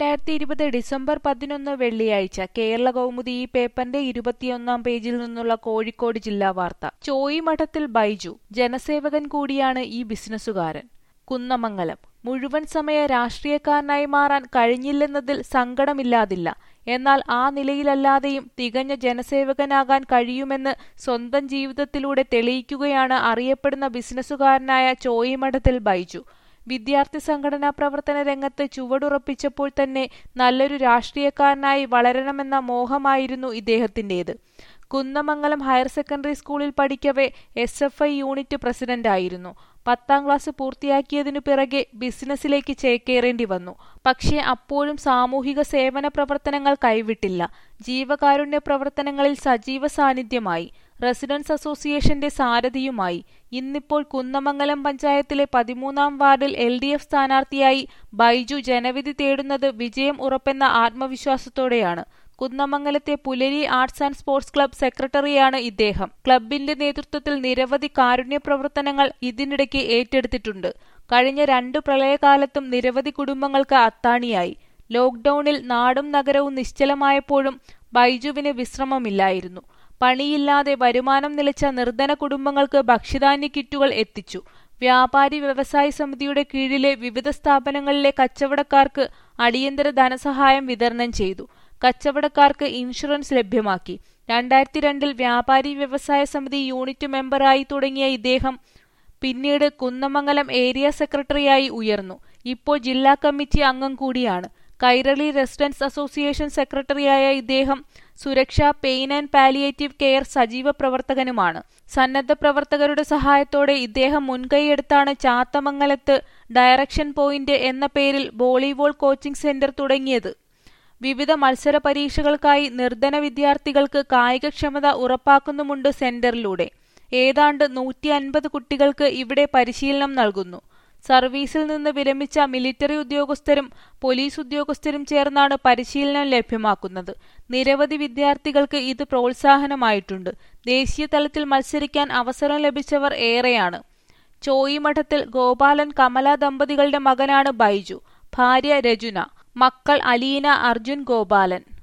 രണ്ടായിരത്തി ഇരുപത് ഡിസംബർ പതിനൊന്ന് വെള്ളിയാഴ്ച കേരള കൗമുദി ഈ പേപ്പറിന്റെ ഇരുപത്തിയൊന്നാം പേജിൽ നിന്നുള്ള കോഴിക്കോട് ജില്ലാ വാർത്ത ചോയിമഠത്തിൽ ബൈജു ജനസേവകൻ കൂടിയാണ് ഈ ബിസിനസ്സുകാരൻ കുന്നമംഗലം മുഴുവൻ സമയ രാഷ്ട്രീയക്കാരനായി മാറാൻ കഴിഞ്ഞില്ലെന്നതിൽ സങ്കടമില്ലാതില്ല എന്നാൽ ആ നിലയിലല്ലാതെയും തികഞ്ഞ ജനസേവകനാകാൻ കഴിയുമെന്ന് സ്വന്തം ജീവിതത്തിലൂടെ തെളിയിക്കുകയാണ് അറിയപ്പെടുന്ന ബിസിനസ്സുകാരനായ ചോയിമഠത്തിൽ ബൈജു വിദ്യാർത്ഥി സംഘടനാ പ്രവർത്തന രംഗത്ത് ചുവടുറപ്പിച്ചപ്പോൾ തന്നെ നല്ലൊരു രാഷ്ട്രീയക്കാരനായി വളരണമെന്ന മോഹമായിരുന്നു ഇദ്ദേഹത്തിന്റേത് കുന്നമംഗലം ഹയർ സെക്കൻഡറി സ്കൂളിൽ പഠിക്കവെ എസ് എഫ് ഐ യൂണിറ്റ് പ്രസിഡന്റായിരുന്നു പത്താം ക്ലാസ് പൂർത്തിയാക്കിയതിനു പിറകെ ബിസിനസ്സിലേക്ക് ചേക്കേറേണ്ടി വന്നു പക്ഷേ അപ്പോഴും സാമൂഹിക സേവന പ്രവർത്തനങ്ങൾ കൈവിട്ടില്ല ജീവകാരുണ്യ പ്രവർത്തനങ്ങളിൽ സജീവ സാന്നിധ്യമായി റെസിഡൻസ് അസോസിയേഷന്റെ സാരഥിയുമായി ഇന്നിപ്പോൾ കുന്നമംഗലം പഞ്ചായത്തിലെ പതിമൂന്നാം വാർഡിൽ എൽ ഡി എഫ് സ്ഥാനാർത്ഥിയായി ബൈജു ജനവിധി തേടുന്നത് വിജയം ഉറപ്പെന്ന ആത്മവിശ്വാസത്തോടെയാണ് കുന്നമംഗലത്തെ പുലരി ആർട്സ് ആൻഡ് സ്പോർട്സ് ക്ലബ് സെക്രട്ടറിയാണ് ഇദ്ദേഹം ക്ലബിന്റെ നേതൃത്വത്തിൽ നിരവധി കാരുണ്യ പ്രവർത്തനങ്ങൾ ഇതിനിടയ്ക്ക് ഏറ്റെടുത്തിട്ടുണ്ട് കഴിഞ്ഞ രണ്ടു പ്രളയകാലത്തും നിരവധി കുടുംബങ്ങൾക്ക് അത്താണിയായി ലോക്ഡൌണിൽ നാടും നഗരവും നിശ്ചലമായപ്പോഴും ബൈജുവിന് വിശ്രമമില്ലായിരുന്നു പണിയില്ലാതെ വരുമാനം നിലച്ച നിർധന കുടുംബങ്ങൾക്ക് ഭക്ഷ്യധാന്യ കിറ്റുകൾ എത്തിച്ചു വ്യാപാരി വ്യവസായ സമിതിയുടെ കീഴിലെ വിവിധ സ്ഥാപനങ്ങളിലെ കച്ചവടക്കാർക്ക് അടിയന്തര ധനസഹായം വിതരണം ചെയ്തു കച്ചവടക്കാർക്ക് ഇൻഷുറൻസ് ലഭ്യമാക്കി രണ്ടായിരത്തി രണ്ടിൽ വ്യാപാരി വ്യവസായ സമിതി യൂണിറ്റ് മെമ്പറായി തുടങ്ങിയ ഇദ്ദേഹം പിന്നീട് കുന്നമംഗലം ഏരിയ സെക്രട്ടറിയായി ഉയർന്നു ഇപ്പോൾ ജില്ലാ കമ്മിറ്റി അംഗം കൂടിയാണ് കൈരളി റെസിഡൻസ് അസോസിയേഷൻ സെക്രട്ടറിയായ ഇദ്ദേഹം സുരക്ഷ പെയിൻ ആൻഡ് പാലിയേറ്റീവ് കെയർ സജീവ പ്രവർത്തകനുമാണ് സന്നദ്ധ പ്രവർത്തകരുടെ സഹായത്തോടെ ഇദ്ദേഹം മുൻകൈയെടുത്താണ് ചാത്തമംഗലത്ത് ഡയറക്ഷൻ പോയിന്റ് എന്ന പേരിൽ വോളിബോൾ കോച്ചിംഗ് സെന്റർ തുടങ്ങിയത് വിവിധ മത്സര പരീക്ഷകൾക്കായി നിർധന വിദ്യാർത്ഥികൾക്ക് കായികക്ഷമത ഉറപ്പാക്കുന്നുമുണ്ട് സെന്ററിലൂടെ ഏതാണ്ട് നൂറ്റി അൻപത് കുട്ടികൾക്ക് ഇവിടെ പരിശീലനം നൽകുന്നു സർവീസിൽ നിന്ന് വിരമിച്ച മിലിറ്ററി ഉദ്യോഗസ്ഥരും പോലീസ് ഉദ്യോഗസ്ഥരും ചേർന്നാണ് പരിശീലനം ലഭ്യമാക്കുന്നത് നിരവധി വിദ്യാർത്ഥികൾക്ക് ഇത് പ്രോത്സാഹനമായിട്ടുണ്ട് ദേശീയ തലത്തിൽ മത്സരിക്കാൻ അവസരം ലഭിച്ചവർ ഏറെയാണ് ചോയിമഠത്തിൽ ഗോപാലൻ കമല ദമ്പതികളുടെ മകനാണ് ബൈജു ഭാര്യ രജുന മക്കൾ അലീന അർജുൻ ഗോപാലൻ